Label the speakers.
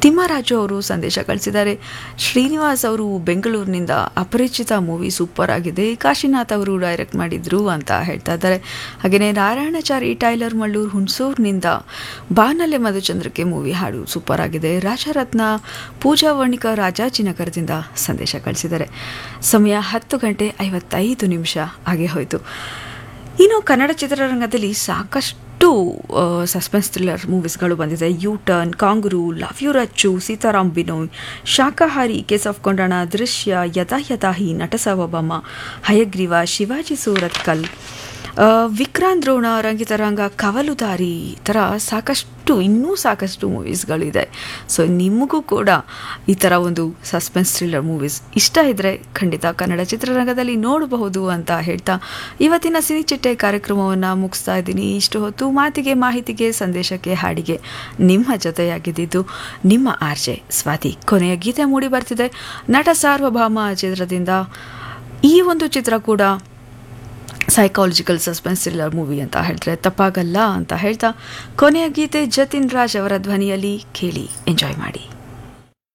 Speaker 1: ತಿಮ್ಮರಾಜು ಅವರು ಸಂದೇಶ ಕಳಿಸಿದ್ದಾರೆ ಶ್ರೀನಿವಾಸ್ ಅವರು ಬೆಂಗಳೂರಿನಿಂದ ಅಪರಿಚಿತ ಮೂವಿ ಸೂಪರ್ ಆಗಿದೆ ಕಾಶಿನಾಥ್ ಅವರು ಡೈರೆಕ್ಟ್ ಮಾಡಿದ್ರು ಅಂತ ಹೇಳ್ತಾ ಇದ್ದಾರೆ ಹಾಗೆಯೇ ನಾರಾಯಣಚಾರಿ ಟೈಲರ್ ಮಳ್ಳೂರು ಹುಣಸೂರಿನಿಂದ ಬಾನಲೆ ಮಧುಚಂದ್ರಕ್ಕೆ ಮೂವಿ ಹಾಡು ಸೂಪರ್ ಆಗಿದೆ ರಾಜರತ್ನ ಪೂಜಾ ವರ್ಣಿಕ ರಾಜಾಜಿನಗರದಿಂದ ಸಂದೇಶ ಕಳಿಸಿದ್ದಾರೆ ಸಮಯ ಹತ್ತು ಗಂಟೆ ಐವತ್ತೈದು ನಿಮಿಷ ಆಗೇ ಹೋಯಿತು ಇನ್ನು ಕನ್ನಡ ಚಿತ್ರರಂಗದಲ್ಲಿ ಸಾಕಷ್ಟು ಸಸ್ಪೆನ್ಸ್ ಥ್ರಿಲ್ಲರ್ ಮೂವೀಸ್ಗಳು ಬಂದಿದೆ U turn kangaroo love you Rachchu Sitaram Binoy Shakahari case of Kondana Drishya Yatha ಯಥಾಹಿ ನಟಸಾವಬಾಮ Hayagriva Shivaji Surathkal ಆ, ವಿಕ್ರಾಂತ್ ದ್ರೋಣ ರಂಗಿತರಂಗ ಕವಲುದಾರಿ ಈ ಥರ ಸಾಕಷ್ಟು ಇನ್ನೂ ಸಾಕಷ್ಟು ಮೂವೀಸ್ಗಳಿದೆ ಸೊ ನಿಮಗೂ ಕೂಡ ಈ ಥರ ಒಂದು ಸಸ್ಪೆನ್ಸ್ ಥ್ರಿಲ್ಲರ್ ಮೂವೀಸ್ ಇಷ್ಟ ಇದ್ದರೆ ಖಂಡಿತ ಕನ್ನಡ ಚಿತ್ರರಂಗದಲ್ಲಿ ನೋಡಬಹುದು ಅಂತ ಹೇಳ್ತಾ ಇವತ್ತಿನ ಸಿನಿಚಿಟ್ಟೆ ಕಾರ್ಯಕ್ರಮವನ್ನು ಮುಗಿಸ್ತಾ ಇದ್ದೀನಿ ಇಷ್ಟು ಹೊತ್ತು ಮಾತಿಗೆ ಮಾಹಿತಿಗೆ ಸಂದೇಶಕ್ಕೆ ಹಾಡಿಗೆ ನಿಮ್ಮ ಜೊತೆಯಾಗಿದ್ದಿದ್ದು ನಿಮ್ಮ ಆರ್ಜೆ ಸ್ವಾತಿ ಕೊನೆಯ ಗೀತೆ ಮೂಡಿ ಬರ್ತಿದೆ ನಟ ಸಾರ್ವಭೌಮ ಚಿತ್ರದಿಂದ ಈ ಒಂದು ಚಿತ್ರ ಕೂಡ ಸೈಕಾಲಜಿಕಲ್ ಸಸ್ಪೆನ್ಸ್ ಥ್ರಿಲ್ಲರ್ ಮೂವಿ ಅಂತ ಹೇಳಿದ್ರೆ ತಪ್ಪಾಗಲ್ಲ ಅಂತ ಹೇಳ್ತಾ ಕೊನೆಯ ಗೀತೆ ಜತಿನ್ ರಾಜ್ ಅವರ ಧ್ವನಿಯಲ್ಲಿ ಕೇಳಿ ಎಂಜಾಯ್ ಮಾಡಿ